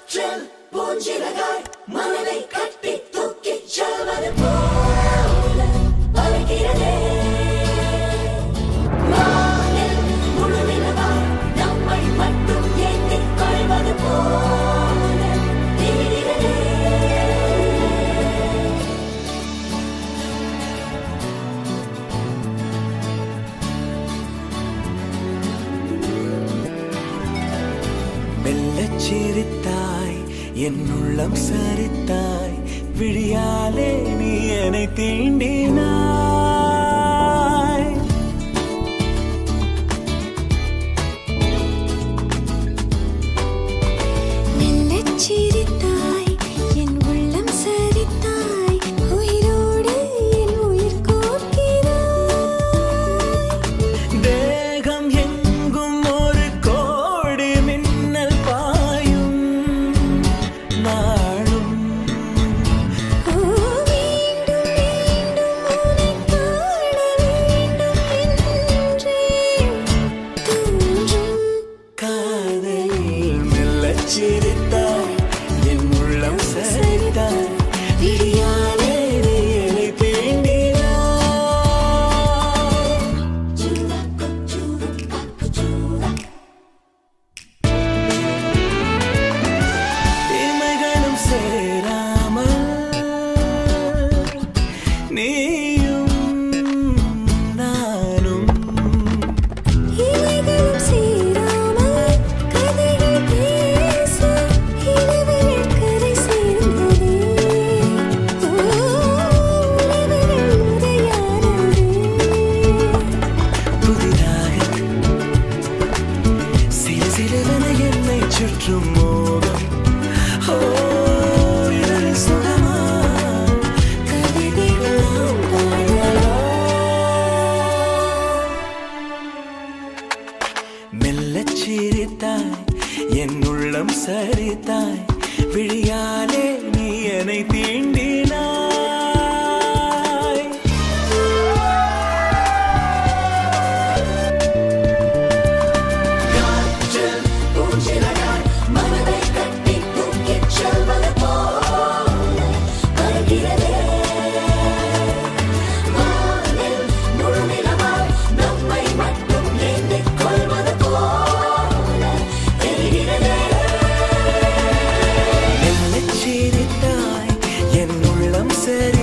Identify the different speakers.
Speaker 1: காற்றில் பூஞ்சிறகாய் மனதை கட்டி தூக்கிச் செல்வது போல பறக்கிறதே வானில் முழு நிலவாய் நம்மை மட்டும் ஏந்திக் கொள்வது போல தெரிகிறதே
Speaker 2: மெல்லச் சிரித்தாய் என் உள்ளம் சரித்தாய் விழியாலே நீ என்னை தீண்டினாய்
Speaker 3: மெல்லச் சிரித்தாய் என் உள்ளம் சரித்தாய் உயிரோடு என் உயிர் கோர்க்கிறாய்
Speaker 2: தேகம் எங்கும் ஒரு கோடி மின்னல் பாயும் நாளும்
Speaker 3: ஓ மீண்டும் மீண்டும் உன்னை காண வேண்டும் என்றே தோன்றும்
Speaker 2: காதலில் மெல்லச் சிரித்தாய் என் உள்ளம் சரித்தாய் விழியாலே நீ என்னை தீண்டினாய்
Speaker 1: Chura, cuchura, cacuchura.
Speaker 2: இமைகளும் சேராமல் நீயும் நானும்
Speaker 3: இலைகளும் சேராமல் கதைகள் பேச இளவர்கள் கரை சேர்ந்ததே ஓ உறவுகள் உரையாடவே
Speaker 2: புதிதாக சிறு சிறுவன என்னை சுற்றும் மோகம் ஓ இதழ் சுகமா கவிதைகள் நாம் பாடலாம் மெல்லச் சிரித்தாய் என் உள்ளம் சரித்தாய் விழியாலே நீ என்னை தீண்டினாய்
Speaker 1: காற்றில் பூஞ்சிறகாய் மனதை கட்டி தூக்கிச் செல்வது போல பறக்கிறதே. வானில் முழு நிலவாய் நம்மை மட்டும் ஏந்திக் கொள்வது போல தெரிகிறதே.
Speaker 2: மெல்லச் சிரித்தாய் என் உள்ளம் சரி